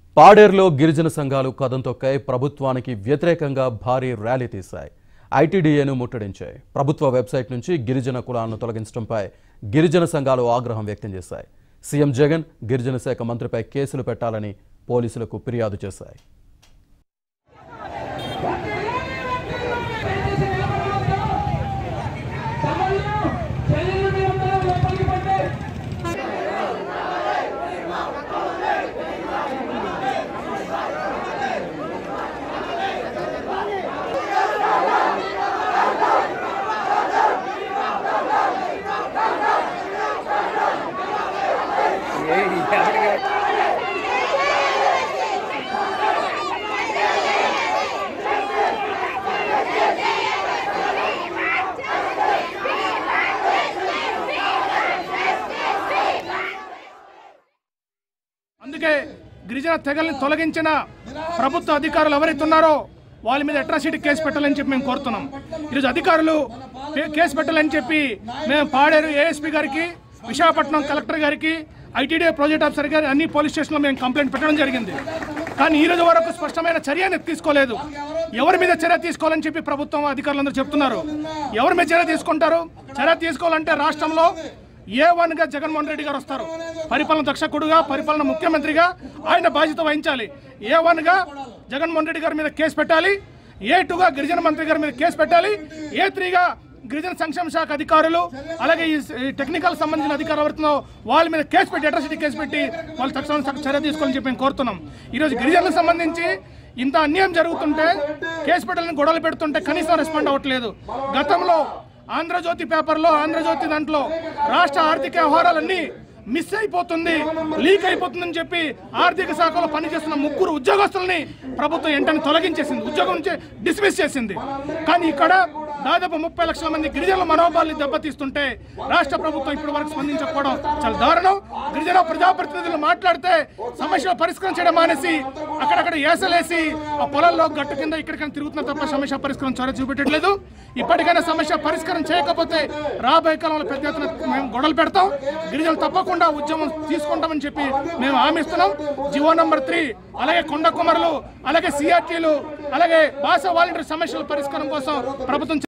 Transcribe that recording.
పాడేరులో గిరిజన సంఘాలు కదం తొక్కాయి ప్రభుత్వానికి వ్యతిరేకంగా భారీ ర్యాలీ తీశాయి ఐటీడీఏను ముట్టడించాయి ప్రభుత్వ వెబ్సైట్ నుంచి గిరిజన కులాలను తొలగించడంపై గిరిజన సంఘాలు ఆగ్రహం వ్యక్తం చేశాయి సీఎం జగన్ గిరిజన శాఖ మంత్రిపై కేసులు పెట్టాలని పోలీసులకు ఫిర్యాదు చేశాయి అందుకే గిరిజన తెగల్ని తొలగించిన ప్రభుత్వ అధికారులు ఎవరైతే ఉన్నారో వాళ్ళ మీద అట్రాసిటీ కేసు పెట్టాలని చెప్పి మేము కోరుతున్నాం ఈరోజు అధికారులు కే- కేసు పెట్టాలని చెప్పి మేము పాడేరు ఏఎస్పీ గారికి విశాఖపట్నం కలెక్టర్ గారికి ఐటీడీఏ ప్రాజెక్ట్ ఆఫీసర్ గారి అన్ని పోలీస్ స్టేషన్లో మేము కంప్లైంట్ పెట్టడం జరిగింది కానీ ఈ రోజు వరకు స్పష్టమైన చర్య అనేది తీసుకోలేదు ఎవరి మీద చర్య తీసుకోవాలని చెప్పి ప్రభుత్వం అధికారులందరూ చెప్తున్నారు ఎవరి మీద చర్య తీసుకుంటారు చర్య తీసుకోవాలంటే రాష్ట్రంలో ఏ వన్ గా జగన్మోహన్ రెడ్డి గారు వస్తారు పరిపాలన దక్షకుడుగా పరిపాలన ముఖ్యమంత్రిగా ఆయన బాధ్యత వహించాలి ఏ వన్ గా జగన్మోహన్ రెడ్డి గారి మీద కేసు పెట్టాలి ఏ టూగా గిరిజన మంత్రి గారి మీద కేసు పెట్టాలి ఏ త్రీగా గిరిజన సంక్షేమ శాఖ అధికారులు అలాగే ఈ ఈ టెక్నికల్ సంబంధించిన అధికారులు ఎవరుతున్నారో వాళ్ళ మీద కేసు పెట్టి అట్రాసిటీ కేసు పెట్టి వాళ్ళు తక్షణం తక్ష- చర్య తీసుకోవాలని చెప్పి మేము కోరుతున్నాం ఈరోజు గిరిజనులకు సంబంధించి ఇంత అన్యాయం జరుగుతుంటే కేసు పెట్టాలని గొడవలు పెడుతుంటే కనీసం రెస్పాండ్ అవ్వట్లేదు గతంలో ఆంధ్రజ్యోతి పేపర్లో ఆంధ్రజ్యోతి దాంట్లో రాష్ట్ర ఆర్థిక వ్యవహారాలన్నీ మిస్ అయిపోతుంది లీక్ అయిపోతుందని చెప్పి ఆర్థిక శాఖలో పనిచేస్తున్న ముగ్గురు ఉద్యోగస్తుల్ని ప్రభుత్వం వెంటనే తొలగించేసింది ఉద్యోగం నుంచి డిస్మిస్ చేసింది కానీ ఇక్కడ దాదాపు ముప్పై లక్షల మంది గిరిజనుల మనోభావాల్ని దెబ్బతీస్తుంటే రాష్ట్ర ప్రభుత్వం ఇప్పటి వరకు స్పందించకపోవడం చాలా దారుణం గిరిజన ప్రజాప్రతినిధులు మాట్లాడితే సమస్యలు పరిష్కరించడం మానేసి అక్కడక్కడ ఏసలేసి ఆ పొలంలో గట్టు కింద ఇక్కడికైనా తిరుగుతున్న తప్ప సమస్య పరిష్కారం చొరవ చూపెట్టట్లేదు ఇప్పటికైనా సమస్య పరిష్కారం చేయకపోతే రాబోయే కాలంలో పెద్ద ఎత్తున మేము గొడవలు పెడతాం గిరిజనులు తప్పకుండా ఉద్యమం తీసుకుంటామని చెప్పి మేము హామీ ఇస్తున్నాం జివో నంబర్ త్రీ అలాగే కొండ కుమరులు అలాగే సిఆర్టీలు అలాగే భాష వాలంటీర్ సమస్యల పరిష్కారం కోసం ప్రభుత్వం